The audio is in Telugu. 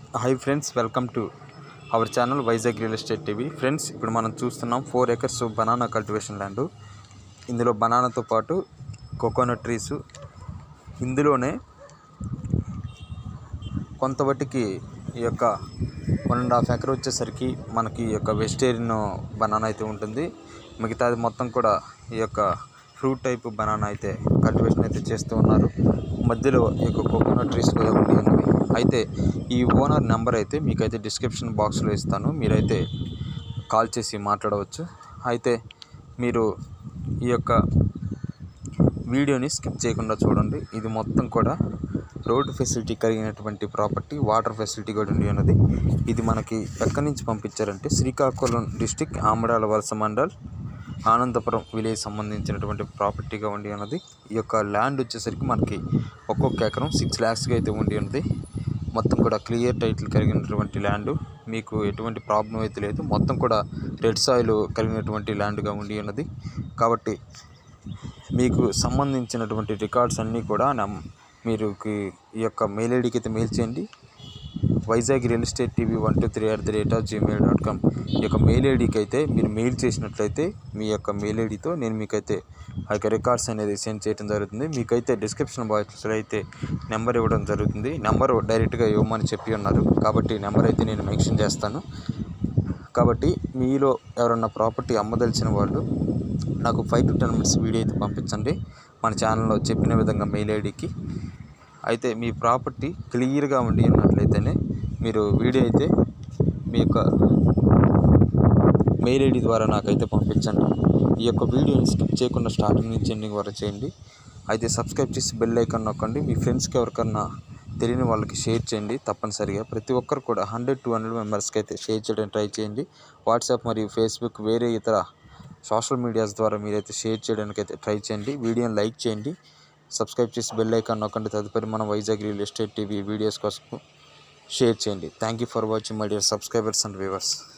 hi friends welcome to our channel Vizag real estate TV friends ఇప్పుడు మనం చూస్తున్నాం four acres banana cultivation land ఇందులో బనానాతో పాటు కోకోనట్ ట్రీస్ ఇందులోనే కొంతవటికి ఈ యొక్క వన్ అండ్ హాఫ్ ఎకర్ వచ్చేసరికి మనకి ఈ యొక్క వెజిటేరియన్ బనానా అయితే ఉంటుంది మిగతాది మొత్తం కూడా ఈ యొక్క ఫ్రూట్ టైప్ బనానా అయితే కల్టివేషన్ అయితే చేస్తూ ఉన్నారు మధ్యలో ఈ యొక్క కోకోనట్ ట్రీస్ కూడా ఉండి ఉన్నవి అయితే ఈ ఓనర్ నెంబర్ అయితే మీకైతే డిస్క్రిప్షన్ బాక్స్లో ఇస్తాను మీరైతే కాల్ చేసి మాట్లాడవచ్చు అయితే మీరు ఈ యొక్క వీడియోని స్కిప్ చేయకుండా చూడండి ఇది మొత్తం కూడా రోడ్ ఫెసిలిటీ కలిగినటువంటి ప్రాపర్టీ వాటర్ ఫెసిలిటీ కూడా ఉండి ఉన్నది ఇది మనకి ఎక్కడి నుంచి పంపించారంటే శ్రీకాకుళం డిస్టిక్ ఆమడాల వలస మండల్ ఆనందపురం విలేజ్ సంబంధించినటువంటి ప్రాపర్టీగా ఉండి ఉన్నది ఈ యొక్క ల్యాండ్ వచ్చేసరికి మనకి ఒక్కొక్క ఎకరం సిక్స్ ల్యాక్స్గా అయితే ఉండి ఉన్నది మొత్తం కూడా క్లియర్ టైటిల్ కలిగినటువంటి ల్యాండ్ మీకు ఎటువంటి ప్రాబ్లం అయితే లేదు మొత్తం కూడా రెడ్ సాయిల్ కలిగినటువంటి ల్యాండ్గా ఉండి ఉన్నది కాబట్టి మీకు సంబంధించినటువంటి రికార్డ్స్ అన్నీ కూడా నమ్ మీరు ఈ యొక్క మెయిల్ ఐడికి అయితే మెయిల్ చేయండి Vizag real estate TV one two three at the rate of Gmail dot com ఈ యొక్క మెయిల్ ఐడికి అయితే మీరు మెయిల్ చేసినట్లయితే మీ యొక్క మెయిల్ ఐడితో నేను మీకైతే ఆ యొక్క రికార్డ్స్ అనేది సెండ్ చేయడం జరుగుతుంది మీకైతే డిస్క్రిప్షన్ బాక్స్లో అయితే నెంబర్ ఇవ్వడం జరుగుతుంది నెంబర్ డైరెక్ట్గా ఇవ్వమని చెప్పి ఉన్నారు కాబట్టి నెంబర్ అయితే నేను మెన్షన్ చేస్తాను కాబట్టి మీలో ఎవరన్నా ప్రాపర్టీ అమ్మదలిచిన వాళ్ళు నాకు five to ten minutes video అయితే పంపించండి మన ఛానల్లో చెప్పిన విధంగా మెయిల్ ఐడికి అయితే మీ ప్రాపర్టీ క్లియర్గా ఉండి ఉన్నట్లయితేనే మీరు వీడియో అయితే మీ యొక్క మెయిల్ ఐడి ద్వారా నాకైతే పంపించండి ఈ యొక్క వీడియోని స్కిప్ చేయకుండా స్టార్టింగ్ నుంచి ఎండింగ్ వరకు చేయండి అయితే సబ్స్క్రైబ్ చేసి బెల్ ఐకాన్ నొక్కండి మీ ఫ్రెండ్స్కి ఎవరికన్నా తెలియని వాళ్ళకి షేర్ చేయండి తప్పనిసరిగా ప్రతి ఒక్కరు కూడా హండ్రెడ్ టూ హండ్రెడ్ మెంబర్స్కి అయితే షేర్ చేయడానికి ట్రై చేయండి వాట్సాప్ మరియు ఫేస్బుక్ వేరే ఇతర సోషల్ మీడియాస్ ద్వారా మీరైతే షేర్ చేయడానికి అయితే ట్రై చేయండి వీడియోని లైక్ చేయండి సబ్స్క్రైబ్ చేసి బెల్ ఐకాన్ నొక్కండి తదుపరి మన Vizag real estate TV videos కోసం షేర్ చేయండి thank you for watching my dear subscribers and viewers